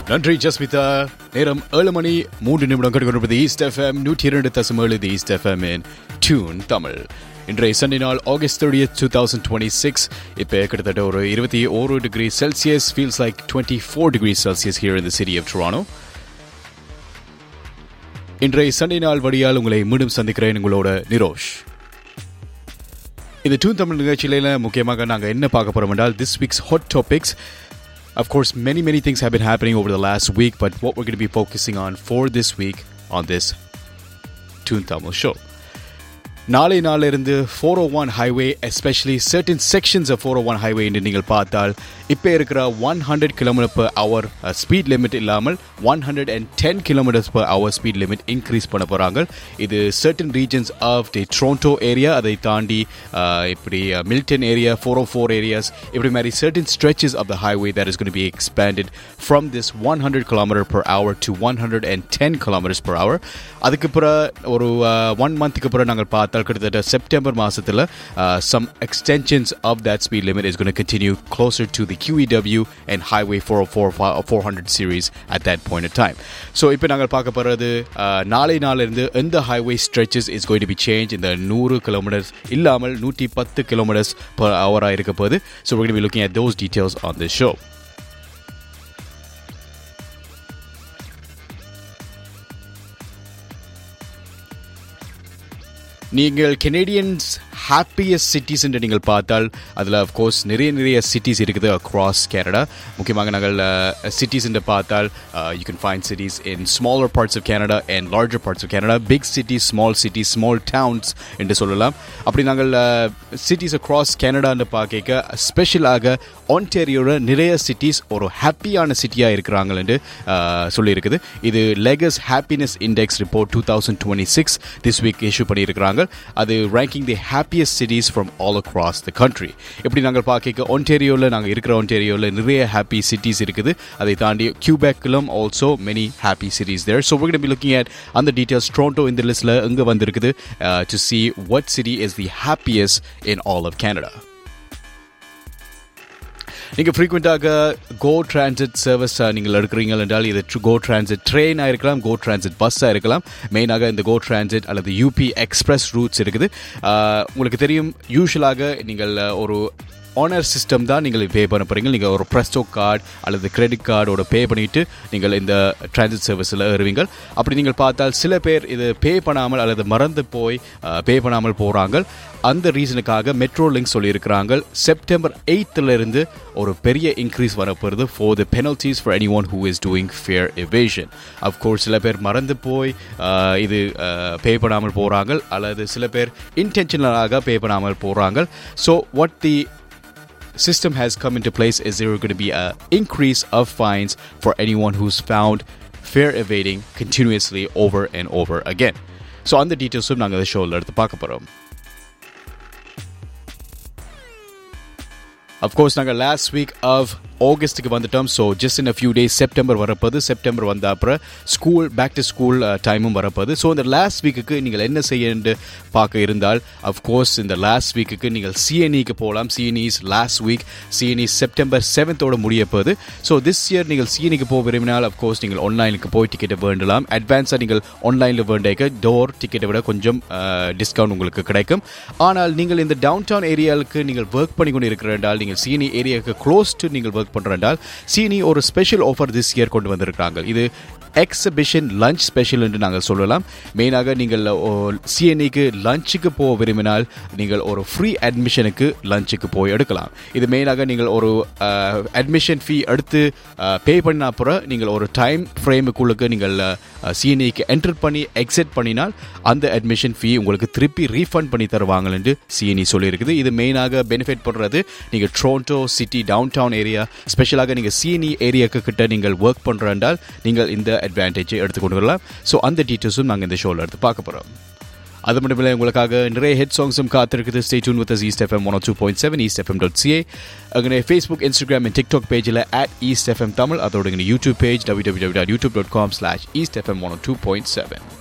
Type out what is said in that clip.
நன்றி ஜஸ்மிதா நேரம் ஏழு மணி மூன்று நிமிடம் கட்டுக்கொண்டிருப்பது ஈஸ்ட் எஃப்எம் நூற்றி இரண்டு தசம் ஏழு the East FM in tune Tamil இன்றைய சண்டே நாள் August thirty two thousand twenty six இப்போ கிட்டத்தட்ட ஒரு இருபத்தி ஒரு degree celsius feels like twenty four degree celsius here இந்த சிட்டி ஆஃப் ட்ரானோ இன்றைய சண்டே நாள் வழியால் உங்களை மீண்டும் சந்திக்கிறேன் உங்களோட நிரோஷ் இந்த டூன் தமிழ் நிகழ்ச்சியில முக்கியமாக நாங்கள் என்ன பார்க்க போறோம் என்றால் this week's hot topics Of course, many, many things have been happening over the last week, but what we're going to be focusing on for this week on this Toon Tamil show. நாளை நாளிலிருந்து four O one highway especially certain sections of four O one highway என்று நீங்கள் பார்த்தால் இப்போ இருக்கிற one hundred kilometre per hour speed limit இல்லாமல் one hundred and ten kilometres per hour speed limit increase பண்ண போகிறாங்க இது certain regions of the Toronto area அதை தாண்டி uh, இப்படி Milton area four O four areas இப்படி மாதிரி certain stretches of the highway that is going to be expanded from this 100 kilometer per hour to 110 kilometers per hour அதுக்கு பிறகு ஒரு one மந்த்துக்கு பிறகு நாங்கள் பார்த்தால் கிட்டத்தட்ட செப்டம்பர் மாதத்தில் some extensions of that speed limit is gonna continue closer to the QEW and highway 404 400 series at that point in time so இப்போ நாங்கள் பார்க்க போகிறது நாளை நாளிலிருந்து எந்த highway stretches is going to be change இந்த நூறு கிலோமீட்டர்ஸ் இல்லாமல் நூற்றி பத்து கிலோமீட்டர்ஸ் per ஹவராக இருக்க போகுது so we're going to be looking at those details on this show நீங்கள் கெனேடியன்ஸ் ஹாப்பியஸ்ட் சிட்டிஸ் என்று நீங்கள் பார்த்தால் அதில் அஃப்கோர்ஸ் நிறைய நிறைய சிட்டிஸ் இருக்குது அக்ராஸ் கேனடா முக்கியமாக நாங்கள் சிட்டிஸ் என்று பார்த்தால் you can find cities in smaller parts of Canada and larger parts of Canada big cities small cities small towns என்று சொல்லலாம் அப்படி நாங்கள் சிட்டிஸ் அக்ராஸ் கேனடான்னு பார்க்க ஸ்பெஷலாக ஆன்டேரியோட நிறைய சிட்டிஸ் ஒரு ஹாப்பியான சிட்டியாக இருக்கிறாங்க என்று சொல்லியிருக்குது இது லெகஸ் happiness index report two thousand twenty six this week issue பண்ணியிருக்கிறாங்க அது ranking the happiest cities from all across the country இப்படி நாங்கள் பார்க்க ஒன்டேரியோவில் நாங்கள் இருக்கிற ஒன்டேரியோவில் நிறைய ஹாப்பி சிட்டிஸ் இருக்குது அதை தாண்டி கியூபேக்கிலும் also many happy cities there so we're going to be looking at அந்த டீட்டெயில்ஸ் ட்ரோண்டோ இந்த லிஸ்ட்டில் எங்கே வந்திருக்குது to see what city is the happiest in all of Canada நீங்கள் ஃப்ரீக்வெண்ட்டாக கோ டிரான்சிட் சர்வீஸ் நீங்கள் எடுக்கிறீங்க என்றால் இது கோ டிரான்சிட் ட்ரெயினாக இருக்கலாம் கோ டிரான்சிட் பஸ்ஸாக இருக்கலாம் மெயினாக இந்த கோ டிரான்சிட் அல்லது யூபி எக்ஸ்பிரஸ் ரூட்ஸ் இருக்குது உங்களுக்கு தெரியும் யூஸ்வலாக நீங்கள் ஒரு ஆனர் சிஸ்டம் தான் நீங்கள் பே பண்ண போகிறீங்க நீங்கள் ஒரு ப்ரெஸ்டோ கார்டு அல்லது கிரெடிட் கார்டோட பே பண்ணிவிட்டு நீங்கள் இந்த டிரான்சிட் சர்வீஸில் ஏறுவீங்க அப்படி நீங்கள் பார்த்தால் சில பேர் இது பே பண்ணாமல் அல்லது மறந்து போய் பே பண்ணாமல் போகிறாங்க அந்த ரீசனுக்காக மெட்ரோ லிங்க் சொல்லியிருக்கிறாங்க செப்டம்பர் எயித்துலேருந்து ஒரு பெரிய இன்க்ரீஸ் வரப்போகிறது for the penalties for any one who is doing fare evasion of course சில பேர் மறந்து போய் இது பே பண்ணாமல் போகிறாங்க அல்லது சில பேர் இன்டென்ஷனலாக பே பண்ணாமல் போகிறாங்க so what the system has come into place is there going to be an increase of fines for anyone who's found fare evading continuously over and over again. So அந்த டீட்டெயில்ஸும் நாங்கள் இந்த ஷோவில் எடுத்து பார்க்க போகிறோம் அஃப்கோர்ஸ் நாங்கள் லாஸ்ட் வீக் ஆஃப் ஆகஸ்ட்டுக்கு வந்துட்டோம் so just in a few days September வரப்போது செப்டம்பர் வந்த அப்புறம் ஸ்கூல் பேக் டு ஸ்கூல் டைமும் வரப்போது ஸோ இந்த லாஸ்ட் வீக்குக்கு நீங்கள் என்ன செய்யன்னு பார்க்க இருந்தால் அஃப்கோர்ஸ் இந்த லாஸ்ட் வீக்குக்கு நீங்கள் சிஎன்இக்கு போகலாம் CNE's last week CNE September செவன்த்தோட முடிய போகுது ஸோ திஸ் இயர் நீங்கள் சிஎன்இக்கு போக விரும்பினால் அஃப்கோர்ஸ் நீங்கள் ஆன்லைனுக்கு போய் டிக்கெட்டை வேண்டலாம் அட்வான்ஸாக நீங்கள் ஆன்லைனில் வேண்டிய டோர் டிக்கெட்டை விட கொஞ்சம் டிஸ்கவுண்ட் உங்களுக்கு கிடைக்கும் ஆனால் நீங்கள் இந்த டவுன் டவுன் ஏரியாவுக்கு நீங்கள் ஒர்க் பண்ணி கொண்டு இருக்கிற என்றால் நீங்கள் சிஎன்இ ஏரியாவுக்கு க்ளோஸ் டு நீங்கள் ஒர்க் பண்ணுறால் சீனி ஒரு ஸ்பெஷல் ஆஃபர் திஸ் இயர் கொண்டு வந்திருக்காங்க இது எக்ஸிபிஷன் லஞ்ச் ஸ்பெஷல் என்று நாங்கள் சொல்லலாம் மெயினாக நீங்கள் சிஎன்இக்கு லஞ்சுக்கு போக விரும்பினால் நீங்கள் ஒரு ஃப்ரீ அட்மிஷனுக்கு லஞ்சுக்கு போய் எடுக்கலாம் இது மெயினாக நீங்கள் ஒரு அட்மிஷன் ஃபீ எடுத்து பே பண்ண அப்புறம் நீங்கள் ஒரு டைம் ஃப்ரேமுக்குள்ளுக்கு நீங்கள் சிஎன்இக்கு என்டர் பண்ணி எக்ஸிட் பண்ணினால் அந்த அட்மிஷன் ஃபீ உங்களுக்கு திருப்பி ரீஃபண்ட் பண்ணி தருவாங்க என்று சிஎன்இ சொல்லியிருக்குது இது மெயினாக பெனிஃபிட் பண்ணுறது நீங்கள் Toronto city downtown area ஸ்பெஷலாக நீங்கள் சிஎன்இ ஏரியாவுக்கு கிட்ட நீங்கள் ஒர்க் பண்ணுறால் நீங்கள் இந்த அட்வான்டேஜை எடுத்துக்கொண்டு வரலாம் ஸோ அந்த டீட்டெயில்ஸும் நாங்கள் இந்த ஷோவில் எடுத்து பார்க்க போகிறோம் அது மட்டும் இல்லை உங்களுக்காக நிறைய ஹெட் சாங்ஸும் காத்திருக்குது stay tuned with East FM one two point seven East FM dot CA அங்கே ஃபேஸ்புக் இன்ஸ்டாகிராம் அண்ட் டிக்டாக் பேஜில் அட் ஈஸ்ட் எஃப்எம் தமிழ் அதோட YouTube page W W dot YouTube dot com slash East FM one two point seven